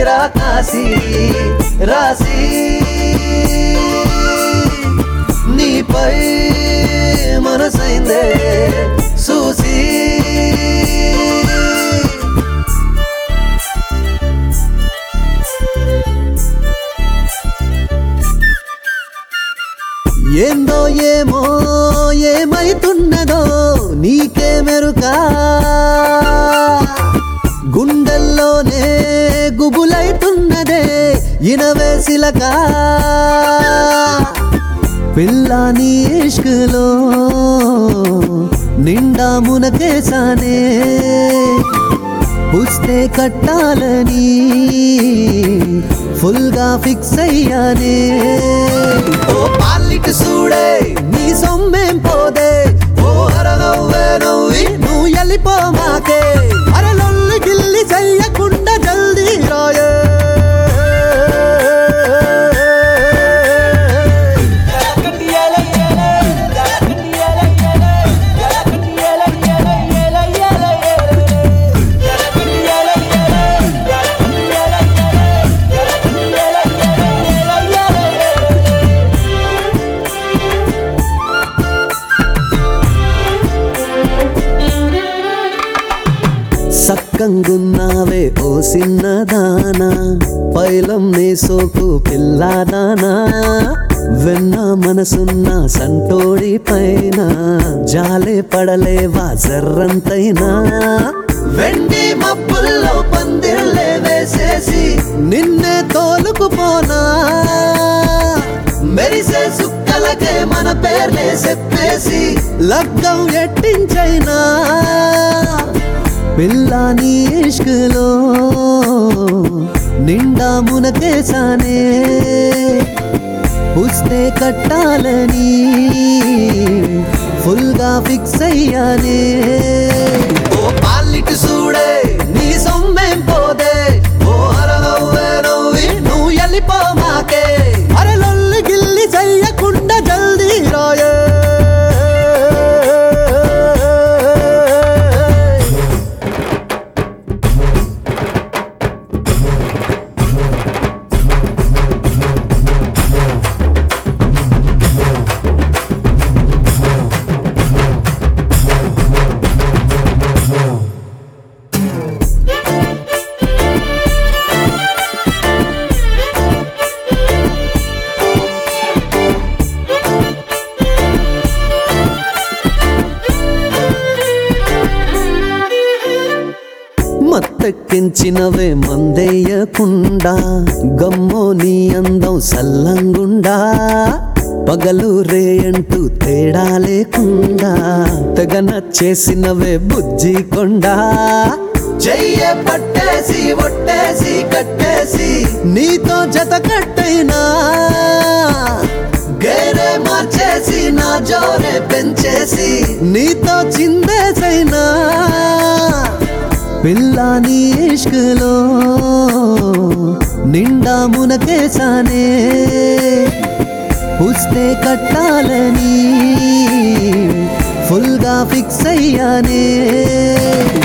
రాకాసి రాసి నీపై మనసైందే చూసి ఏందో ఏమో ఏమైతున్నదో నీకే మెరుకా గుండెల్లోనే గుబులైతున్నదే ఇనవేసిలక పిల్లాని ఇష్కులో నిండా మునకేసానే పుస్తే కట్టాలని ఫుల్ గా ఫిక్స్ అయ్యానే ఓ పాలిట్ సూడే నీ సొమ్మేం పోదే ఓ అరనవ్వే నవ్వి నువ్వు వెళ్ళిపో మాకే అరలొల్లి గిల్లి చెయ్యకుండా జల్దీ రాయే సక్కంగున్నావే ఓ సిన్నదానా పైలం నీ సోకు పిల్లదానా వెన్న మనసున్న సంటోడి పైన జాలే పడలేవా జర్రంతైనా వెండి మబ్బుల్లో పందిళ్ళే వేసేసి నిన్నే తోలుకుపోనా మెరిసే సుక్కలకే మన పేర్లే చెప్పేసి లగ్గం ఎట్టించైనా పిల్లాని ఇష్కులో నిండా మునకేసానే పుస్తే కట్టాలని ఫుల్ గా ఫిక్స్ అయ్యానే ఓ పాలిట్ సూడే నీ సొమ్మేం పోదే ఓ అరనవ్వే నవ్వి నువ్వు వెళ్ళిపో మాకే అరలొల్లి గిల్లి చెయ్యకుండా జల్దీ రాయే మత్తెక్కించినవే మందేయకుండా గమ్మో నీ అందం సల్లంగుండా పగలు రేయంటూ తేడా లేకుండా తెగ నచ్చేసినవే బుజ్జి కొండా చెయ్యే పట్టేసి ఒట్టేసి కట్టేసి నీతో జత కట్టైనా గేరే మార్చేసి నా జోరే పెంచేసి నీతో చిందేసైనా పిల్లాని ఇష్కులో నిండా మునకేసానే పుస్తే కట్టాలని ఫుల్ గా ఫిక్స్ అయ్యానే